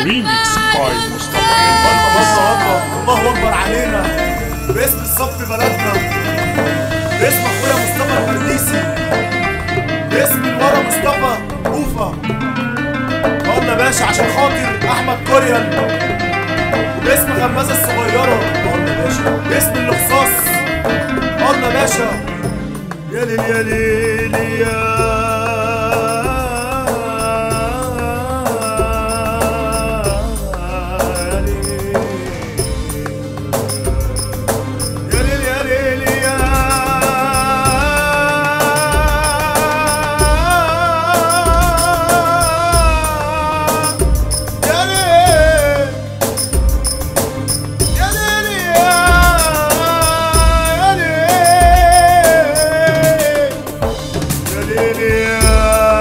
ريميكس باي مصطفى الله اكبر الله اكبر علينا باسم الصف بلدنا باسم اخويا مصطفى الفرديسي باسم الورا مصطفى اوفا يلا يا باشا عشان خاطر احمد كوريان باسم غمازه الصغيره يلا يا باشا باسم الاخصاص يلا يا باشا يا ليل يا ليل يا ليل يا ليل يا ليل يا يا ليل يا ليل يا ليل يا ليل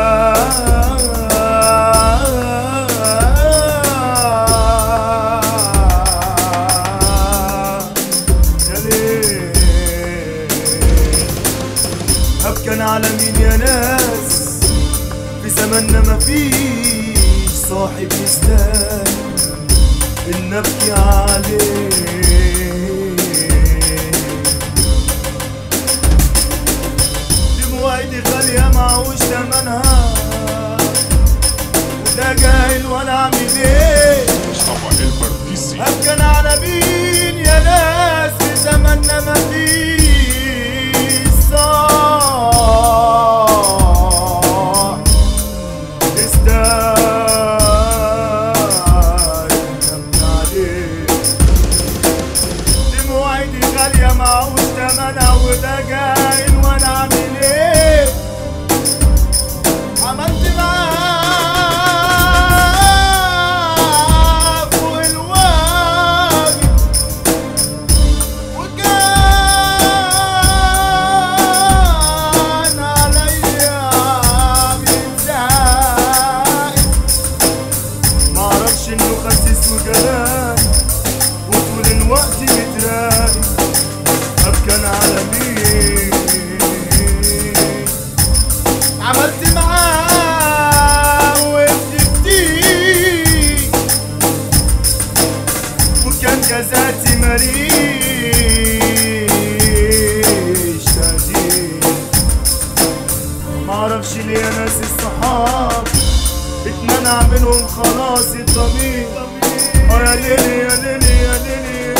يا ليل أبكن على مين يا ناس في زماننا مفيش صاحب يستاهل إن أبكي عليه دموعي دي غالية معهوش تمنها وده جاهل وأنا أعمل إيه مصطفى الفرديسي أبكن على مين يا ناس في زماننا مفيش صاح يستاهل نبكي عليه دموعي دي غالية معهوش تمنها وده جاهل وأنا أعمل إيه عملت معاه فوق الواجب وكان عليا بيتزايد معرفش انه خسيس وجلال وطول الوقت متراقب ابكن على مين عملت معاه وقت كتير وكان جزاتي ماليش تقدير معرفش ليه ناس الصحاب اتمنع منهم خلاص الضمير اه يا ليلي يا ليلي يا ليلي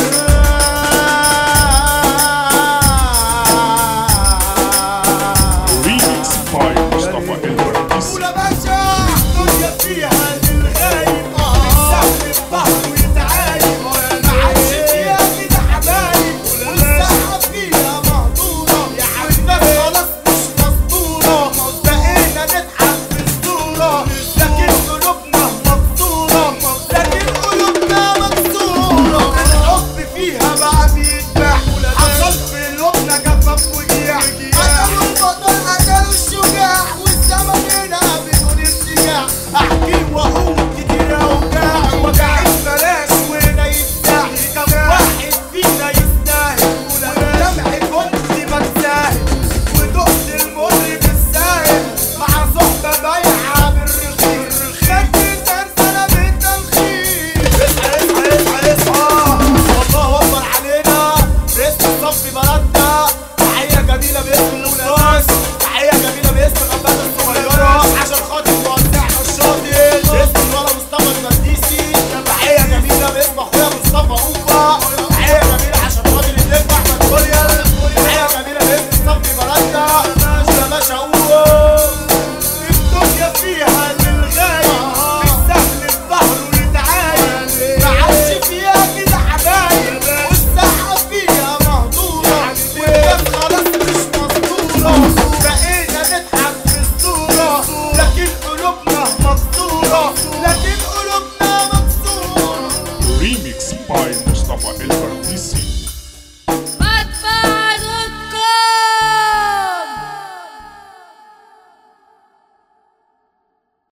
ريميكس باي مصطفى الفرديسي ولا باشا الدنيا فيها للغايب السحر البحر ويتعايب ما عادش فيها كده حبايب والساحة فيها مهدورة والناس خلاص مش مسطورة بقينا نضحك في الصورة لكن قلوبنا مكسورة لكن قلوبنا مكسورة الحب فيها بقى بيتباع حصل في قلوبنا جفاف وجيع قتلوا البطل قتلوا الشجاع والزمن هنا بدون ارتجاع احكي واقول كتير اوجاع وجع بلاش وهنا يتساع كم واحد فينا يستاهل ودمعي كنت بتساهل ودقت المر بالساهل مع صحبة بايعة بالرخيص خدت سنة بالتلخيص اصحى اصحى اصحى اصحى الله اكبر علينا باسم صف بلدنا تحية جميلة باسم الأولاد تحية جميلة باسم غبات الصغيرة عشان خاطر موزعنا الشاطئ باسم الورا مصطفى المنديسي تحية جميلة باسم أخويا مصطفى أوفا تحية جميلة عشان خاطر الليمب أحمد كوريان تحية جميلة باسم صف بلدنا يا باشا قول الدنيا فيها للغاية بالسهل الظهر ويتعايب ما عادش فيها كده حبايب والساحة فيها مهدورة والناس خلاص مش مسطورة بقينا نضحك في الصورة لكن قلوبنا مكسورة لكن قلوبنا مكسورة ريميكس باي مصطفى